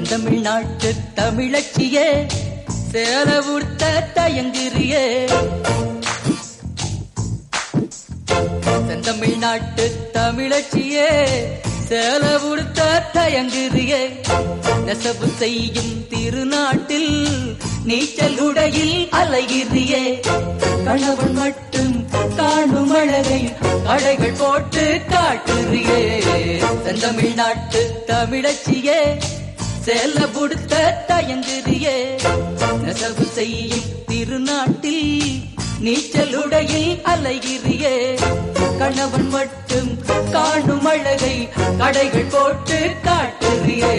செந்தமிழ்நாட்டு தமிழச்சியே சேல உடுத்த தயங்குறியே செந்தமிழ்நாட்டு தமிழச்சியே சேல உடுத்த தயங்குறியே நெசவு செய்யும் திருநாட்டில் நீச்சல் உடையில் அலைகிறியே கணவன் மட்டும் காணும் அழகை அடைகள் போட்டு காட்டுறியே செந்தமிழ்நாட்டு தமிழச்சியே சேல புடுத்த தயங்குறியே நெசவு செய்யும் திருநாட்டில் நீச்சல் உடையில் அலைகிறியே கணவன் மட்டும் காணும் அழகை கடைகள் போட்டு காட்டுறியே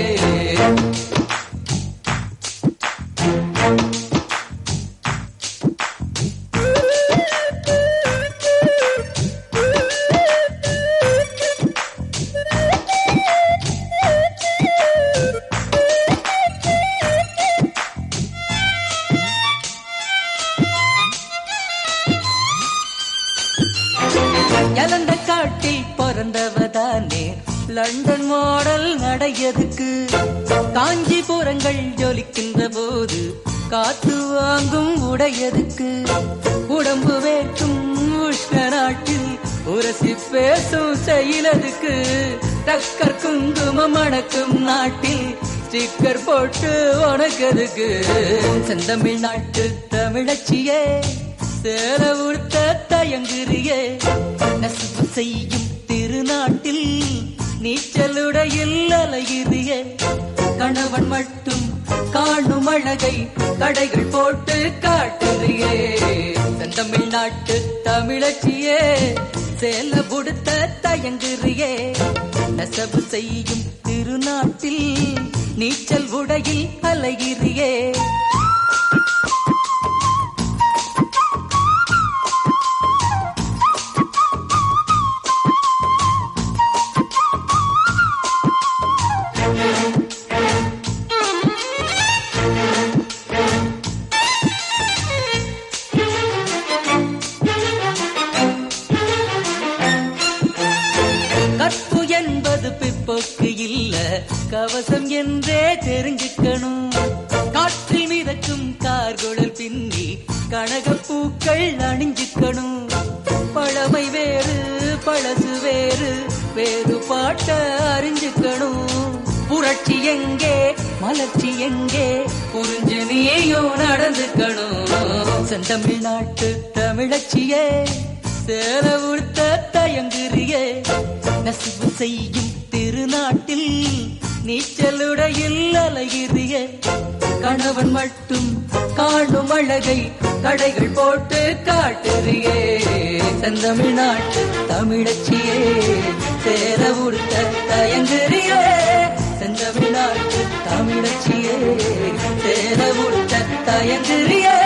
எலந்த காட்டில் பிறந்தவதானே லண்டன் மாடல் நடையதுக்கு காஞ்சிபுரங்கள் ஜொலிக்கின்ற போது காத்து வாங்கும் உடையதுக்கு உடம்பு வேற்றும் உஷ்ண நாட்டில் உரசி பேசும் செயலதுக்கு டக்கர் குங்குமம் அணக்கும் நாட்டில் ஸ்டிக்கர் போட்டு உனக்கதுக்கு செந்தமிழ் நாட்டு தமிழச்சியே சேர உடுத்த தயங்குறியே நெசவு செய்யும் திருநாட்டில் நீச்சலுடையில் அலைகிறியே கணவன் மட்டும் காணும் அழகை கடைகள் போட்டு காட்டுறியே செந்தமிழ்நாட்டு தமிழச்சியே சேல புடுத்த தயங்குறியே நெசவு செய்யும் திருநாட்டில் நீச்சல் உடையில் அலைகிறியே கற்பு என்பது பிற்போக்கு இல்ல கவசம் என்றே தெரிஞ்சுக்கணும் காற்றில் மிதக்கும் கார்குழல் பின்னி கனகப்பூக்கள் அணிஞ்சுக்கணும் பழமை வேறு பழசு வேறு வேறு பாட்ட அறிஞ்சுக்கணும் புரட்சி எங்கே மலர்ச்சி எங்கே புரிஞ்சு நீயும் நடந்துக்கணும் செந்தமிழ்நாட்டு தமிழச்சியே சேர உடுத்த தயங்குறியே நெசவு செய்யும் திருநாட்டில் நீச்சலுடையில் அலைகிறியே கணவன் மட்டும் காணும் அழகை கடைகள் போட்டு காட்டுறியே செந்தமிழ்நாட்டு தமிழச்சியே சேர உடுத்த தயங்குறியே செந்தமிழ்நாட்டு தமிழச்சியே சேர உடுத்த தயங்குறியே